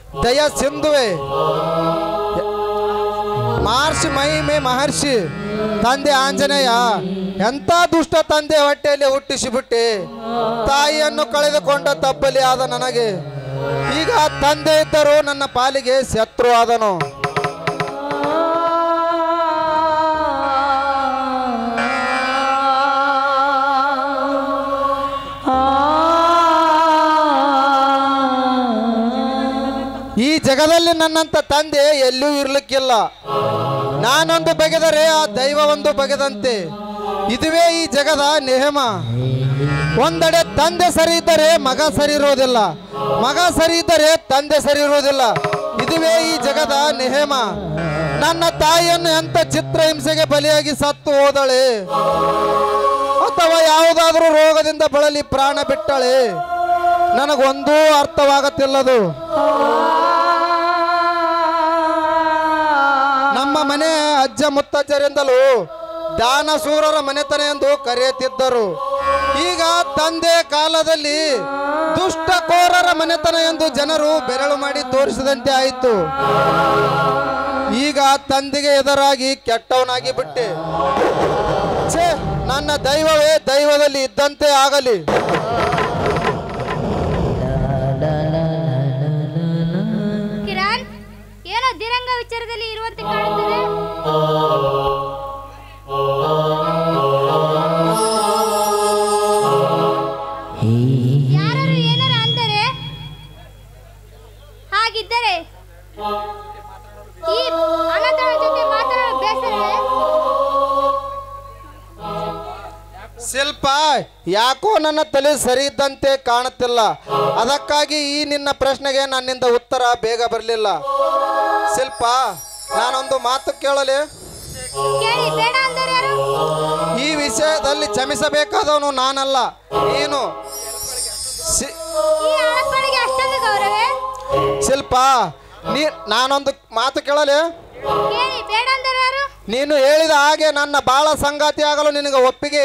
ದಯ ಸಿಂಧುವೆ ಮಹರ್ಷಿ ಮಹಿಮೆ ಮಹರ್ಷಿ ತಂದೆ ಆಂಜನೇಯ ಎಂಥ ದುಷ್ಟ ತಂದೆ ಹೊಟ್ಟೆಯಲ್ಲಿ ಹುಟ್ಟಿಸಿಬಿಟ್ಟೆ ತಾಯಿಯನ್ನು ಕಳೆದುಕೊಂಡ ತಪ್ಪಲಿ ಆದ ನನಗೆ ಈಗ ತಂದೆ ಇದ್ದರೂ ನನ್ನ ಪಾಲಿಗೆ ಶತ್ರು ಆದನು ಈ ಜಗದಲ್ಲಿ ನನ್ನಂತ ತಂದೆ ಎಲ್ಲೂ ಇರ್ಲಿಕ್ಕಿಲ್ಲ ನಾನೊಂದು ಬಗೆದರೆ ಆ ದೈವ ಒಂದು ಬಗೆದಂತೆ ಇದುವೇ ಈ ಜಗದ ನಿಯಮ ಒಂದೆಡೆ ತಂದೆ ಸರಿ ಇದ್ದರೆ ಮಗ ಸರಿ ಇರೋದಿಲ್ಲ ಮಗ ಸರಿ ಇದ್ದರೆ ತಂದೆ ಸರಿ ಇರೋದಿಲ್ಲ ಇದುವೇ ಈ ಜಗದ ನಿಯಮ ನನ್ನ ತಾಯಿಯನ್ನು ಎಂತ ಚಿತ್ರಹಿಂಸೆಗೆ ಬಲಿಯಾಗಿ ಸತ್ತು ಹೋದಳೆ ಅಥವಾ ಯಾವುದಾದರೂ ರೋಗದಿಂದ ಬಳಲಿ ಪ್ರಾಣ ಬಿಟ್ಟಳೆ ನನಗೊಂದೂ ಅರ್ಥವಾಗುತ್ತಿಲ್ಲದು ನಮ್ಮ ಮನೆ ಅಜ್ಜ ಮುತ್ತಜ್ಜರಿಂದಲೂ ದಾನಸೂರರ ಮನೆತನ ಎಂದು ಕರೆಯುತ್ತಿದ್ದರು ಈಗ ತಂದೆ ಕಾಲದಲ್ಲಿ ದುಷ್ಟಕೋರರ ಮನೆತನ ಎಂದು ಜನರು ಬೆರಳು ಮಾಡಿ ತೋರಿಸಿದಂತೆ ಆಯಿತು ಈಗ ತಂದೆಗೆ ಎದುರಾಗಿ ಕೆಟ್ಟವನಾಗಿ ಬಿಟ್ಟೆ ಛೇ ನನ್ನ ದೈವವೇ ದೈವದಲ್ಲಿ ಇದ್ದಂತೆ ಆಗಲಿ ಕಿರಣ್ ಏನೋ ದಿರಂಗ ವಿಚಾರದಲ್ಲಿ ಇರುವಂತೆ ಕಾಣುತ್ತದೆ ಯಾರು ಏನಾರ ಅಂದರೆ ಹಾಗಿದ್ದರೆ ಈ ಅನಂತರ ಜೊತೆ ಮಾತನಾಡೋ ಬೇಸರವೇ ಶಿಲ್ಪ ಯಾಕೋ ನನ್ನ ತಲೆ ಸರಿ ಇದ್ದಂತೆ ಕಾಣುತ್ತಿಲ್ಲ ಅದಕ್ಕಾಗಿ ಈ ನಿನ್ನ ಪ್ರಶ್ನೆಗೆ ನನ್ನಿಂದ ಉತ್ತರ ಬೇಗ ಬರಲಿಲ್ಲ ಶಿಲ್ಪ ನಾನೊಂದು ಮಾತು ಕೇಳಲಿ ಕೇಳಿ ಬೇಡ ಅಂದರೆ ಯಾರು ಈ ವಿಷಯದಲ್ಲಿ ಕ್ಷಮಿಸಬೇಕಾದವನು ನಾನಲ್ಲ ನೀನು ಶಿ- ಈ ಆಳಪ್ಪಳಿಗೆ ಅಷ್ಟೊಂದು ಗೌರವೇ ಶಿಲ್ಪ ನೀ ನಾನೊಂದು ಮಾತು ಕೇಳಲಿ ಕೇಳಿ ಬೇಡ ಅಂದರೆ ಯಾರು ನೀನು ಹೇಳಿದ ಹಾಗೆ ನನ್ನ ಬಾಳ ಸಂಗಾತಿ ಆಗಲು ನಿನಗೆ ಒಪ್ಪಿಗೆ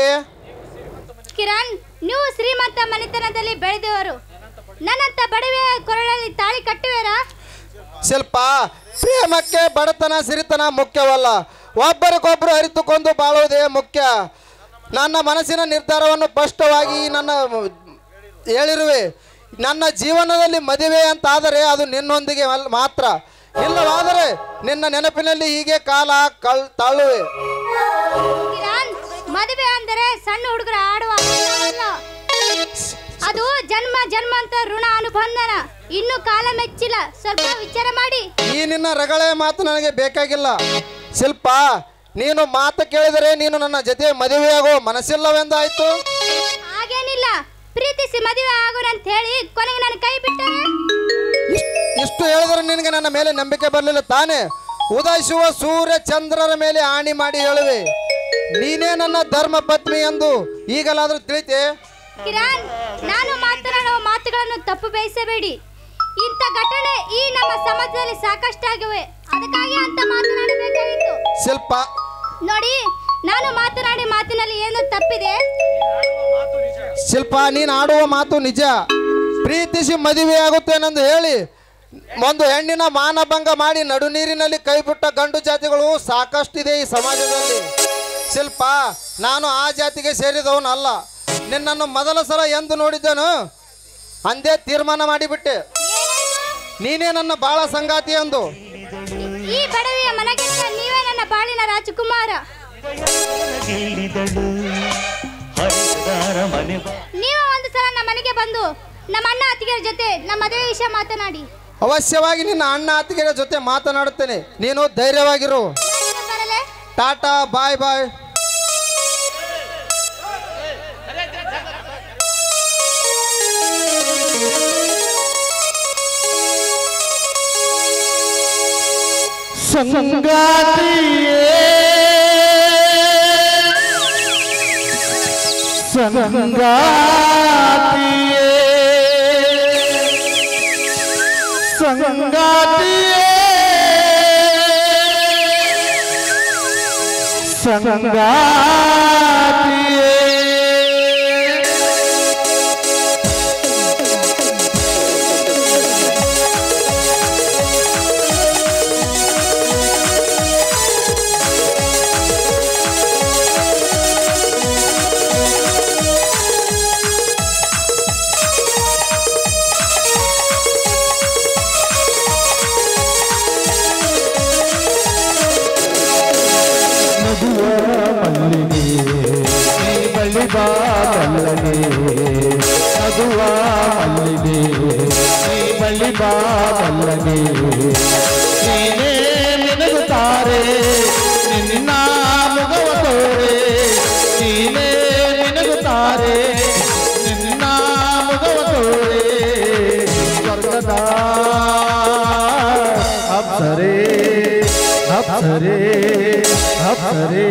ಕಿರಣ್ ನೀವು ಶ್ರೀಮಂತ ಮನೆತನದಲ್ಲಿ ಬೆಳೆದವರು ನನ್ನಂತ ಬಡವೆಯ ಕೊರಳಲ್ಲಿ ತಾಳಿ ಕಟ್ಟುವೆರಾ ಶಿಲ್ಪ ಪ್ರೇಮಕ್ಕೆ ಬಡತನ ಸಿರಿತನ ಮುಖ್ಯವಲ್ಲ ಒಬ್ಬರಿಗೊಬ್ಬರು ಅರಿತುಕೊಂಡು ಬಾಳುವುದೇ ಮುಖ್ಯ ನನ್ನ ಮನಸ್ಸಿನ ನಿರ್ಧಾರವನ್ನು ಸ್ಪಷ್ಟವಾಗಿ ನನ್ನ ಹೇಳಿರುವೆ ನನ್ನ ಜೀವನದಲ್ಲಿ ಮದುವೆ ಅಂತಾದರೆ ಅದು ನಿನ್ನೊಂದಿಗೆ ಅಲ್- ಮಾತ್ರ ಇಲ್ಲವಾದರೆ ನಿನ್ನ ನೆನಪಿನಲ್ಲಿ ಹೀಗೆ ಕಾಲ ಕಳ್ ತಳ್ಳುವೆ ಕಿರಣ್ ಮದುವೆ ಅಂದರೆ ಸಣ್ಣ ಹುಡುಗರ ಆಡುವ ಆಟವಲ್ಲ ಅದು ಜನ್ಮ ಜನ್ಮಾಂತ ಋಣ ಅನುಬಂಧನ ಇನ್ನು ಕಾಲ ಮೆಚ್ಚಿಲ್ಲ ಸ್ವಲ್ಪ ವಿಚಾರ ಮಾಡಿ ಈ ನಿನ್ನ ರಗಳೆ ಮಾತು ನನಗೆ ಬೇಕಾಗಿಲ್ಲ ಶಿಲ್ಪ ನೀನು ಮಾತು ಕೇಳಿದರೆ ನೀನು ನನ್ನ ಜೊತೆ ಮದುವೆಯಾಗೋ ಮನಸ್ಸಿಲ್ಲವೆಂದಾಯ್ತು ಹಾಗೇನಿಲ್ಲ ಪ್ರೀತಿಸಿ ಮದುವೆ ಆಗೋಣ ಅಂತ ಹೇಳಿ ಕೊನೆಗೆ ನಾನು ಕೈ ಬಿಟ್ಟರೆ ಇಷ್ಟು ಹೇಳಿದರೆ ನಿನಗೆ ನನ್ನ ಮೇಲೆ ನಂಬಿಕೆ ಬರಲಿಲ್ಲ ತಾನೇ ಉದಯಿಸುವ ಸೂರ್ಯ ಚಂದ್ರರ ಮೇಲೆ ಆಣಿ ಮಾಡಿ ಹೇಳುವೆ ನೀನೇ ನನ್ನ ಧರ್ಮ ಪತ್ನಿ ಎಂದು ಈಗಲಾದರೂ ತಿಳಿತೆ ಕಿರಣ್ ನಾನು ಮಾತನಾಡುವ ಮಾತುಗಳನ್ನು ತಪ್ಪು ಬೇಯಿಸಬೇಡಿ ಇಂಥ ಘಟನೆ ಈ ನಮ್ಮ ಸಮಾಜದಲ್ಲಿ ಸಾಕಷ್ಟಾಗಿವೆ ಅದಕ್ಕಾಗಿ ಅಂತ ಮಾತನಾಡಬೇಕಾಗಿತ್ತು ಶಿಲ್ಪ ನೋಡಿ ನಾನು ಮಾತನಾಡಿ ಮಾತಿನಲ್ಲಿ ಏನು ತಪ್ಪಿದೆ ಶಿಲ್ಪ ನೀನು ಆಡುವ ಮಾತು ನಿಜ ಪ್ರೀತಿಸಿ ಮದುವೆಯಾಗುತ್ತೇನೆಂದು ಹೇಳಿ ಒಂದು ಹೆಣ್ಣಿನ ಮಾನಭಂಗ ಮಾಡಿ ನಡು ನೀರಿನಲ್ಲಿ ಕೈ ಬಿಟ್ಟ ಗಂಡು ಜಾತಿಗಳು ಸಾಕಷ್ಟಿದೆ ಈ ಸಮಾಜದಲ್ಲಿ ಶಿಲ್ಪ ನಾನು ಆ ಜಾತಿಗೆ ಸೇರಿದವನಲ್ಲ ನಿನ್ನನ್ನು ಮೊದಲ ಸಲ ಎಂದು ನೋಡಿದ್ದೇನು ಅಂದೇ ತೀರ್ಮಾನ ಮಾಡಿಬಿಟ್ಟೆ ನೀನೇ ನನ್ನ ಬಾಳ ಸಂಗಾತಿ ಎಂದು ಈ ಬಡವಿಯ ಮನಗೆಟ್ಟ ನೀವೇ ನನ್ನ ಬಾಳಿನ ರಾಜಕುಮಾರ ಗೆಲ್ಲಿದಳು ಹರಿದಾರ ಮನೆ ಬಾ ನೀವು ಒಂದು ಸಲ ನಮ್ಮ ಮನೆಗೆ ಬಂದು ನಮ್ಮ ಅಣ್ಣ ಅತ್ತಿಗೆರ ಜೊತೆ ನಮ್ಮ ಮದುವೆ ವಿಷಯ ಮಾತನಾಡಿ ಅವಶ್ಯವಾಗಿ ನಿನ್ನ ಅಣ್ಣ ಅತ್ತಿಗೆರ ಜೊತೆ ಮಾತನಾಡುತ್ತೇನೆ ನೀನು ಧೈರ್ಯವಾಗಿರು ನಾನು ಬರಲೇ ಟಾಟಾ ಬಾಯ್ ಬಾಯ್ ಬಲ್ಲಗೆ ನೀನೇ ಮಿನುಗುತ್ತಾರೆ ನಿನ್ನ ಮುಗವ ತೋರೆ ನೀನೇ ಮಿನುಗುತ್ತಾರೆ ನಿನ್ನ ಮುಗವ ತೋರೆ ಸ್ವರ್ಗದ ಅಪ್ಸರೇ ಅಪ್ಸರೇ ಅಪ್ಸರೇ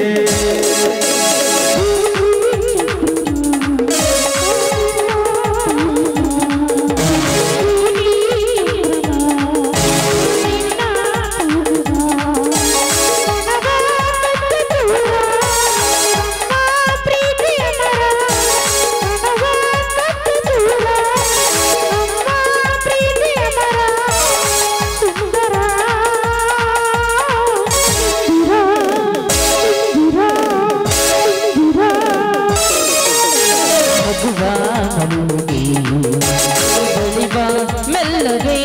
ಮೆಲ್ಲಗೆ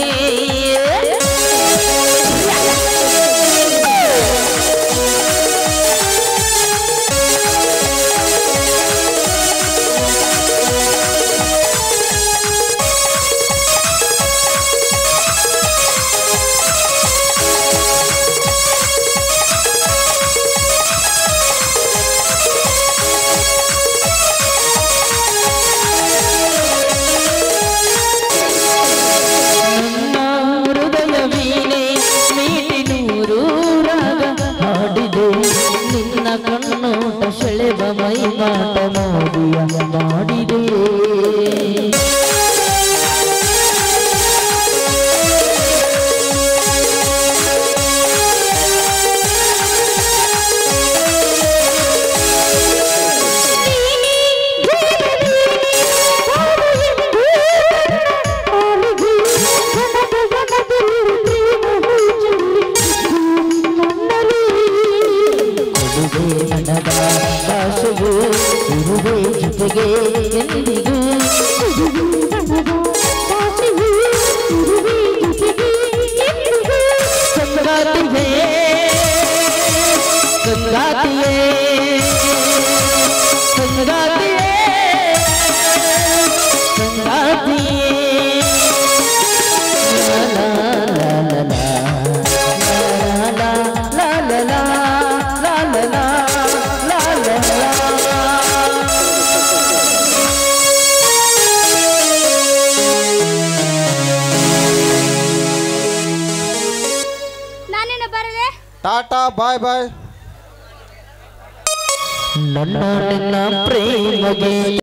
ನನ್ನ ಹೃದಯ ವೀಣೆ ಮೀಟಿ ನೂರು ರಾಗ ಹಾಡಿದೆ ನಿನ್ನ ಕಣ್ಣೋಟ ಸೆಳೆವ ಮೈ ಮಾಟ ಮೋಡಿಯ ಮಾಡಿದೆ ಕೊಡುಗೆ ನನಗ ಭಾಷೆಯು ಇರುವೆ ಜೊತೆಗೆ ಎಂದಿಗೂ ಸಂಗಾತಿಯೇ ಸಂಗಾತಿಯೇ ಸಂಗಾತಿಯೇ ಸಂಗಾತಿಯೇ ಲಾ ಲಾ ಲಾ ಲಾ ಲಾ ಲಾ ಲಾ ಲಾ ಲಾ ಲಾ ಲಾ ಲಾ ಲಾ ಲಾ ನಾನೇನು ಬರದೆ ಟಾಟಾ ಬಾಯ್ ಬಾಯ್ ನನ್ನ ನಿನ್ನ ಪ್ರೇಮಗೆ